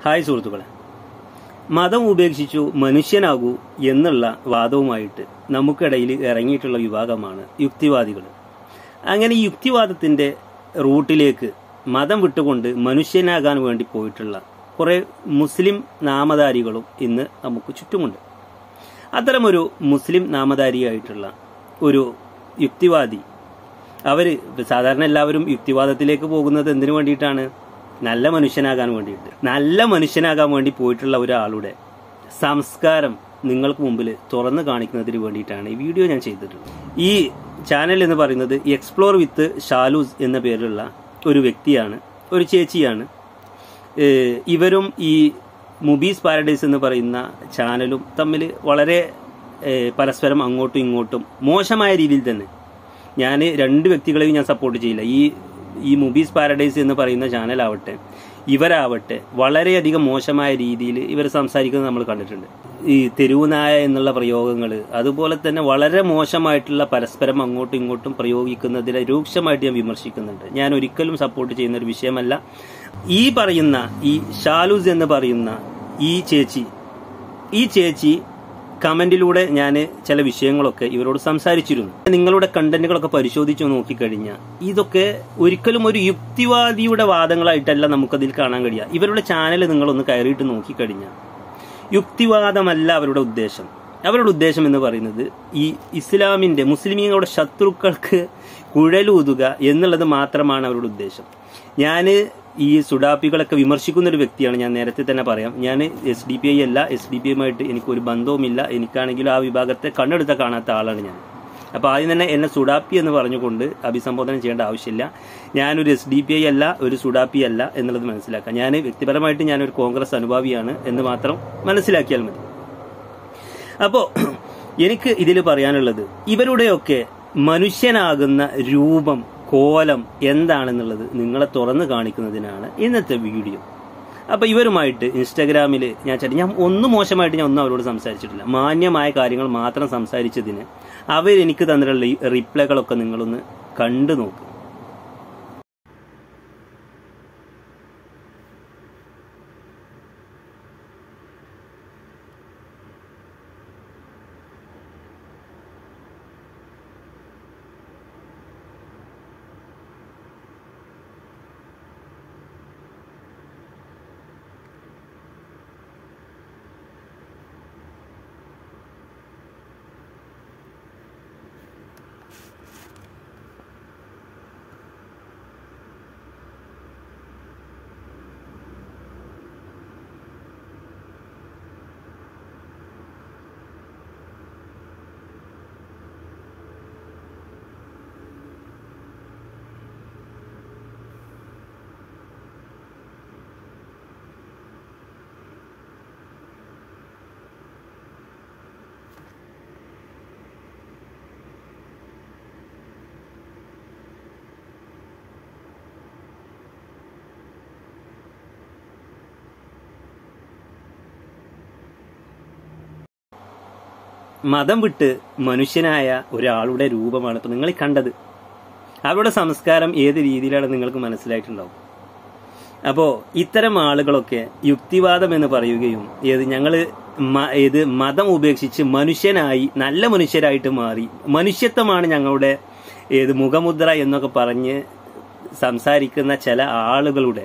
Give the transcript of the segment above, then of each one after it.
hi സുഹൃത്തുക്കളെ മതം ഉപേക്ഷിച്ചു മനുഷ്യനാകൂ എന്നുള്ള വാദവുമായിട്ട് നമുക്കിടയിൽ ഇറങ്ങിയിട്ടുള്ള വിഭാഗമാണ് യുക്തിവാദികൾ അങ്ങനെ ഈ യുക്തിവാദത്തിന്റെ റൂട്ടിലേക്ക് മതം വിട്ടുകൊണ്ട് മനുഷ്യനാകാൻ വേണ്ടി പോയിട്ടുള്ള കുറെ മുസ്ലിം നാമധാരികളും ഇന്ന് നമുക്ക് ചുറ്റുമുണ്ട് അത്തരമൊരു മുസ്ലിം നാമധാരിയായിട്ടുള്ള ഒരു യുക്തിവാദി അവര് സാധാരണ എല്ലാവരും യുക്തിവാദത്തിലേക്ക് പോകുന്നത് എന്തിനു വേണ്ടിയിട്ടാണ് നല്ല മനുഷ്യനാകാൻ വേണ്ടിയിട്ട് നല്ല മനുഷ്യനാകാൻ വേണ്ടി പോയിട്ടുള്ള ഒരാളുടെ സംസ്കാരം നിങ്ങൾക്ക് മുമ്പിൽ തുറന്നു കാണിക്കുന്നതിന് വേണ്ടിയിട്ടാണ് ഈ വീഡിയോ ഞാൻ ചെയ്തിട്ടുള്ളത് ഈ ചാനൽ എന്ന് പറയുന്നത് എക്സ്പ്ലോർ വിത്ത് ഷാലൂസ് എന്ന പേരിലുള്ള ഒരു വ്യക്തിയാണ് ഒരു ചേച്ചിയാണ് ഏഹ് ഇവരും ഈ മുബീസ് പാരഡൈസ് എന്ന് പറയുന്ന ചാനലും തമ്മിൽ വളരെ ഏഹ് പരസ്പരം അങ്ങോട്ടും ഇങ്ങോട്ടും മോശമായ രീതിയിൽ തന്നെ ഞാൻ രണ്ട് വ്യക്തികളെയും ഞാൻ സപ്പോർട്ട് ചെയ്യില്ല ഈ ഈ മുബീസ് പാരഡൈസ് എന്ന് പറയുന്ന ചാനലാവട്ടെ ഇവരാവട്ടെ വളരെയധികം മോശമായ രീതിയിൽ ഇവർ സംസാരിക്കുന്നത് നമ്മൾ കണ്ടിട്ടുണ്ട് ഈ തെരുവുനായ എന്നുള്ള പ്രയോഗങ്ങൾ അതുപോലെ തന്നെ വളരെ മോശമായിട്ടുള്ള പരസ്പരം അങ്ങോട്ടും ഇങ്ങോട്ടും പ്രയോഗിക്കുന്നതിനെ രൂക്ഷമായിട്ട് ഞാൻ വിമർശിക്കുന്നുണ്ട് ഞാൻ ഒരിക്കലും സപ്പോർട്ട് ചെയ്യുന്ന ഒരു വിഷയമല്ല ഈ പറയുന്ന ഈ ഷാലൂസ് എന്ന് പറയുന്ന ഈ ചേച്ചി ഈ ചേച്ചി കമന്റിലൂടെ ഞാൻ ചില വിഷയങ്ങളൊക്കെ ഇവരോട് സംസാരിച്ചിരുന്നു നിങ്ങളുടെ കണ്ടന്റുകളൊക്കെ പരിശോധിച്ചു നോക്കിക്കഴിഞ്ഞാൽ ഇതൊക്കെ ഒരിക്കലും ഒരു യുക്തിവാദിയുടെ വാദങ്ങളായിട്ടല്ല നമുക്കതിൽ കാണാൻ കഴിയുക ഇവരുടെ ചാനൽ നിങ്ങളൊന്ന് കയറിയിട്ട് നോക്കിക്കഴിഞ്ഞാൽ യുക്തിവാദമല്ല അവരുടെ ഉദ്ദേശം അവരുടെ ഉദ്ദേശം എന്ന് പറയുന്നത് ഈ ഇസ്ലാമിന്റെ മുസ്ലിമീങ്ങളുടെ ശത്രുക്കൾക്ക് കുഴലൂതുക എന്നുള്ളത് മാത്രമാണ് അവരുടെ ഉദ്ദേശം ഞാൻ ഈ സുഡാപ്പികളൊക്കെ വിമർശിക്കുന്ന ഒരു വ്യക്തിയാണ് ഞാൻ നേരത്തെ തന്നെ പറയാം ഞാൻ എസ് ഡി പി ഐ അല്ല എസ് ഡി പി ഐയുമായിട്ട് എനിക്കൊരു ബന്ധവുമില്ല എനിക്കാണെങ്കിലും ആ വിഭാഗത്തെ കണ്ണെടുത്ത കാണാത്ത ആളാണ് ഞാൻ അപ്പോൾ ആദ്യം തന്നെ എന്നെ സുഡാപ്പി എന്ന് പറഞ്ഞുകൊണ്ട് അഭിസംബോധന ചെയ്യേണ്ട ആവശ്യമില്ല ഞാനൊരു എസ് ഡി പി ഐ അല്ല ഒരു സുഡാപ്പി അല്ല എന്നുള്ളത് മനസ്സിലാക്കാം ഞാൻ വ്യക്തിപരമായിട്ട് ഞാനൊരു കോൺഗ്രസ് അനുഭാവിയാണ് എന്ന് മാത്രം മനസ്സിലാക്കിയാൽ മതി അപ്പോ എനിക്ക് ഇതിൽ പറയാനുള്ളത് ഇവരുടെയൊക്കെ മനുഷ്യനാകുന്ന രൂപം കോലം എന്താണെന്നുള്ളത് നിങ്ങളെ തുറന്നു കാണിക്കുന്നതിനാണ് ഇന്നത്തെ വീഡിയോ അപ്പൊ ഇവരുമായിട്ട് ഇൻസ്റ്റാഗ്രാമിൽ ഞാൻ ചേട്ടൻ ഞാൻ ഒന്നും മോശമായിട്ട് ഞാൻ ഒന്നും അവരോട് സംസാരിച്ചിട്ടില്ല മാന്യമായ കാര്യങ്ങൾ മാത്രം സംസാരിച്ചതിന് അവരെനിക്ക് തന്നിട്ടുള്ള ഈ റിപ്ലൈകളൊക്കെ നിങ്ങളൊന്ന് കണ്ടു നോക്കുക മതം വിട്ട് മനുഷ്യനായ ഒരാളുടെ രൂപമാണ് ഇപ്പൊ നിങ്ങൾ ഈ കണ്ടത് അവരുടെ സംസ്കാരം ഏത് രീതിയിലാണ് നിങ്ങൾക്ക് മനസ്സിലായിട്ടുണ്ടാവും അപ്പോ ഇത്തരം ആളുകളൊക്കെ യുക്തിവാദം എന്ന് പറയുകയും ഏത് ഞങ്ങള് മ- ഏത് മതം ഉപേക്ഷിച്ച് മനുഷ്യനായി നല്ല മനുഷ്യരായിട്ട് മാറി മനുഷ്യത്വമാണ് ഞങ്ങളുടെ ഏത് മുഖമുദ്ര എന്നൊക്കെ പറഞ്ഞ് സംസാരിക്കുന്ന ചില ആളുകളുടെ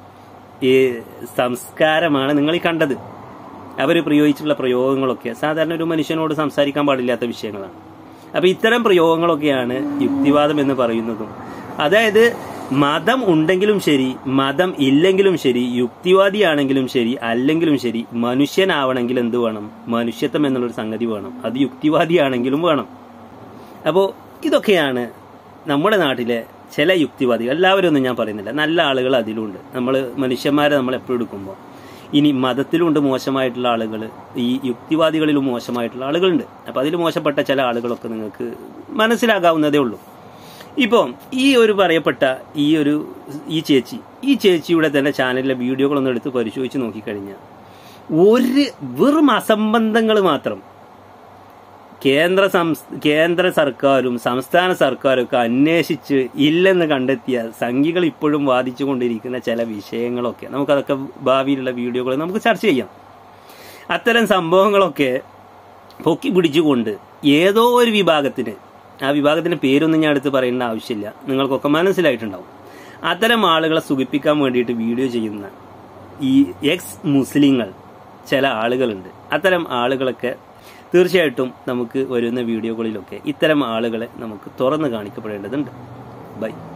ഈ സംസ്കാരമാണ് നിങ്ങൾ ഈ കണ്ടത് അവർ പ്രയോഗിച്ചിട്ടുള്ള പ്രയോഗങ്ങളൊക്കെ സാധാരണ ഒരു മനുഷ്യനോട് സംസാരിക്കാൻ പാടില്ലാത്ത വിഷയങ്ങളാണ് അപ്പൊ ഇത്തരം പ്രയോഗങ്ങളൊക്കെയാണ് യുക്തിവാദം എന്ന് പറയുന്നതും അതായത് മതം ഉണ്ടെങ്കിലും ശരി മതം ഇല്ലെങ്കിലും ശരി യുക്തിവാദിയാണെങ്കിലും ശരി അല്ലെങ്കിലും ശരി മനുഷ്യനാവണമെങ്കിൽ എന്ത് വേണം മനുഷ്യത്വം എന്നുള്ളൊരു സംഗതി വേണം അത് യുക്തിവാദിയാണെങ്കിലും വേണം അപ്പോൾ ഇതൊക്കെയാണ് നമ്മുടെ നാട്ടിലെ ചില യുക്തിവാദികൾ എല്ലാവരും ഒന്നും ഞാൻ പറയുന്നില്ല നല്ല ആളുകൾ അതിലുണ്ട് നമ്മൾ മനുഷ്യന്മാരെ നമ്മൾ എപ്പോഴും എടുക്കുമ്പോൾ ഇനി മതത്തിലുണ്ട് മോശമായിട്ടുള്ള ആളുകൾ ഈ യുക്തിവാദികളിലും മോശമായിട്ടുള്ള ആളുകളുണ്ട് അപ്പം അതിൽ മോശപ്പെട്ട ചില ആളുകളൊക്കെ നിങ്ങൾക്ക് മനസ്സിലാകാവുന്നതേ ഉള്ളൂ ഇപ്പോൾ ഈ ഒരു പറയപ്പെട്ട ഈ ഒരു ഈ ചേച്ചി ഈ ചേച്ചിയുടെ തന്നെ ചാനലിലെ വീഡിയോകളൊന്നും എടുത്ത് പരിശോധിച്ച് നോക്കിക്കഴിഞ്ഞാൽ ഒരു വെറും അസംബന്ധങ്ങൾ മാത്രം കേന്ദ്ര സംസ് കേന്ദ്ര സർക്കാരും സംസ്ഥാന സർക്കാരും ഒക്കെ അന്വേഷിച്ച് ഇല്ലെന്ന് കണ്ടെത്തിയ സംഖ്യകൾ ഇപ്പോഴും വാദിച്ചുകൊണ്ടിരിക്കുന്ന ചില വിഷയങ്ങളൊക്കെ നമുക്കതൊക്കെ ഭാവിയിലുള്ള വീഡിയോകൾ നമുക്ക് ചർച്ച ചെയ്യാം അത്തരം സംഭവങ്ങളൊക്കെ പൊക്കി പിടിച്ചുകൊണ്ട് ഏതോ ഒരു വിഭാഗത്തിന് ആ വിഭാഗത്തിന്റെ പേരൊന്നും ഞാൻ എടുത്ത് പറയേണ്ട ആവശ്യമില്ല നിങ്ങൾക്കൊക്കെ മനസ്സിലായിട്ടുണ്ടാവും അത്തരം ആളുകളെ സുഖിപ്പിക്കാൻ വേണ്ടിയിട്ട് വീഡിയോ ചെയ്യുന്ന ഈ എക്സ് മുസ്ലിങ്ങൾ ചില ആളുകളുണ്ട് അത്തരം ആളുകളൊക്കെ തീർച്ചയായിട്ടും നമുക്ക് വരുന്ന വീഡിയോകളിലൊക്കെ ഇത്തരം ആളുകളെ നമുക്ക് തുറന്നു കാണിക്കപ്പെടേണ്ടതുണ്ട് ബൈ